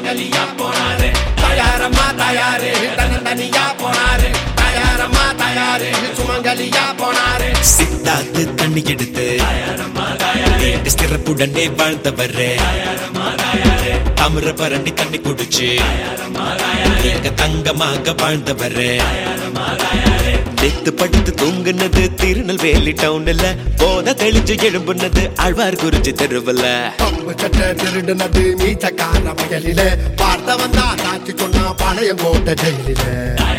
சுமங்கலியா போனாரு தயாரம்மா தயாரு தனியா போனாரு தயாரம்மா தயாரு சுமங்கலியா போனாரு சித்தாத்து தண்ணி எடுத்து நீண்ட சிறப்புடனே வாழ்ந்தவரே தாமிர பரணி தண்ணி குடிச்சு நீங்க தங்கமாக வாழ்ந்தவரே நேத்து படுத்து தூங்குனது திருநெல்வேலி டவுன்ல போத தெளிஞ்சு எழும்புனது ஆழ்வார் குறிச்சி தெருவுல பம்பு சட்டை திருடுனது மீச்சக்கார வயலிலே பார்த்த வந்தா காட்சி சொன்னா பழைய கோட்டை ஜெயிலிலே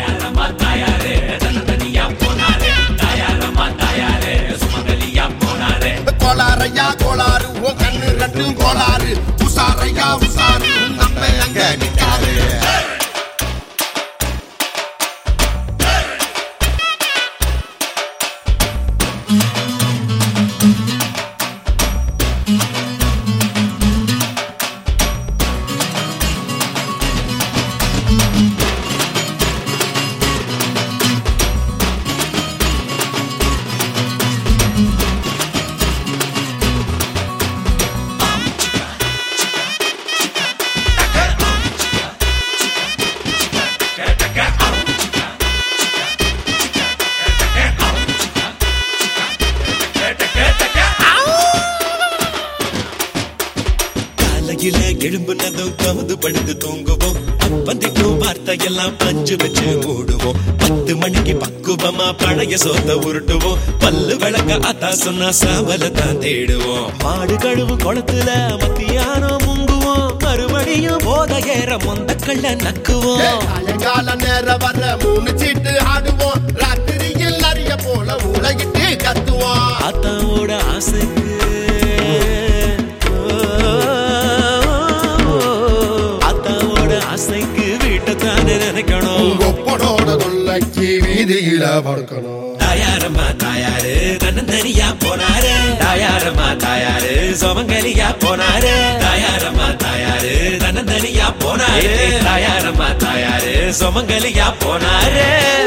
கோளாறையா கோளாறு ஓ கண்ணு ரெண்டும் கோளாறு உசாரையா உசாரு உன் நம்ம அங்க நிக்காரு காலையில எழும்புனதும் கவுது படுத்து தூங்குவோம் அப்பந்திக்கும் வார்த்தையெல்லாம் பஞ்சு வச்சு மூடுவோம் பத்து மணிக்கு பக்குவமா பழைய சோத்த உருட்டுவோம் பல்லு விளக்க அத்தா சொன்னா சாவல தான் தேடுவோம் மாடு கழுவு குளத்துல மத்தியானம் முங்குவோம் மறுபடியும் போத ஏற மொந்த கள்ள நக்குவோம் சாயங்கால நேரம் வர மூணு சீட்டு ஆடுவோம் ராத்திரியில் அறிய போல உலகிட்டு கத்துவோம் அத்தாவோட ஆசைக்கு அத்தாவோட ஆசைக்கு வீட்டை தானே நினைக்கணும் ஒப்பனோட தொல்லைக்கு வீதியில படுக்கணும் தாயாரம்மா தாயாரு தன்னந்தனியா போனாரு தாயாரம்மா தாயாரு சோமங்கலியா போனாரு தாயாரம்மா தாயாரு தன்னந்தனியா போனாரு தாயாரம்மா தாயாரு சோமங்கலியா போனாரு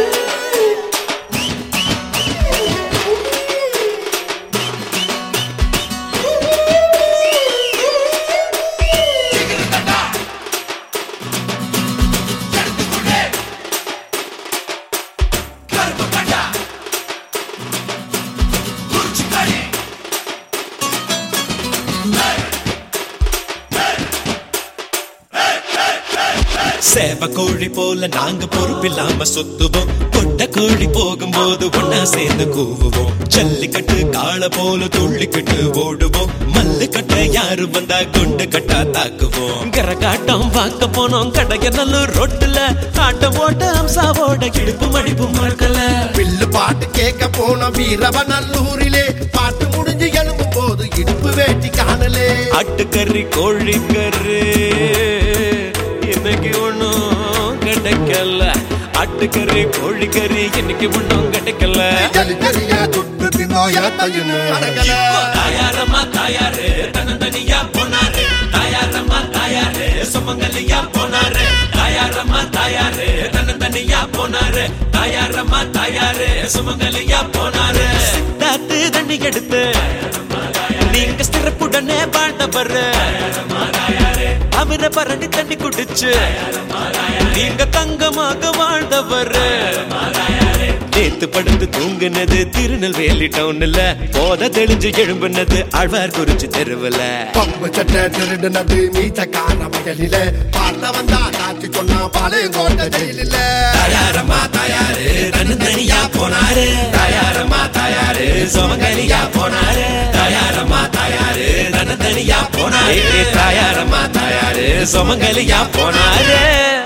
சேவ கோழி போல நாங்க பொறுப்பில்லாம சுத்துவோம் கொட்ட கோழி போகும்போது ஒன்னா சேர்ந்து கூவுவோம் ஜல்லிக்கட்டு காளை போல துள்ளிக்கிட்டு ஓடுவோம் மல்லு கட்ட யாரு வந்தா குண்டு கட்டா தாக்குவோம் கரகாட்டம் பார்க்க போனோம் கடைய நல்லூர் ரோட்டுல ஆட்டம் ஓட்ட அம்சாவோட இடுப்பு மடிப்பு மறக்கல பில்லு பாட்டு கேட்க போன வீரவநல்லூரிலே பாட்டு முடிஞ்சு எழும்பும் போது இடுப்பு வேட்டி காணலே ஆட்டுக்கறி கோழிக்கறி இன்னைக்கு ஒண்ணும் கிடைக்கல ஆட்டுக்கறி கோழிக்கறி இன்னைக்கு ஒண்ணும் கிடைக்கல ஜலிகரிய துட்டு தின்னோ ஏத்தையுன்னு அடங்கல தாயாரம்மா தாயாரு தனந்தனியா போனாரு தாயாரம்மா தாயாரு சுமங்கலியா போனாரு தாயாரம்மா தாயாரு தனந்தனியா போனாரு தாயாரம்மா தாயாரு சுமங்கலியா போனாரு தாத்து தண்ணி எடுத்து நீங்க சிறப்புடனே வாழ்ந்தவர் அவரை பரணி தண்ணி குடிச்சு நீங்க தங்கமாக வாழ்ந்தவர் நேத்து படுத்து தூங்குனது திருநெல்வேலி டவுன்ல போத தெளிஞ்சு எழும்புனது ஆழ்வார் குறிச்சு தெருவுல பம்பு சட்டை திருடுனது மீச்சக்கார வயலிலே பார்த்த வந்தா காட்சி சொன்னா பாளையங்கோட்டை ஜெயிலில தாயாரம்மா தாயாரு தனியா போனாரு தாயாரம்மா தாயாரு சோமங்கலியா போனாரு தாயாரம்மா தாயாரு தனியா போனாரு தாயாரம்மா தாயாரு சோமங்கலியா போனாரு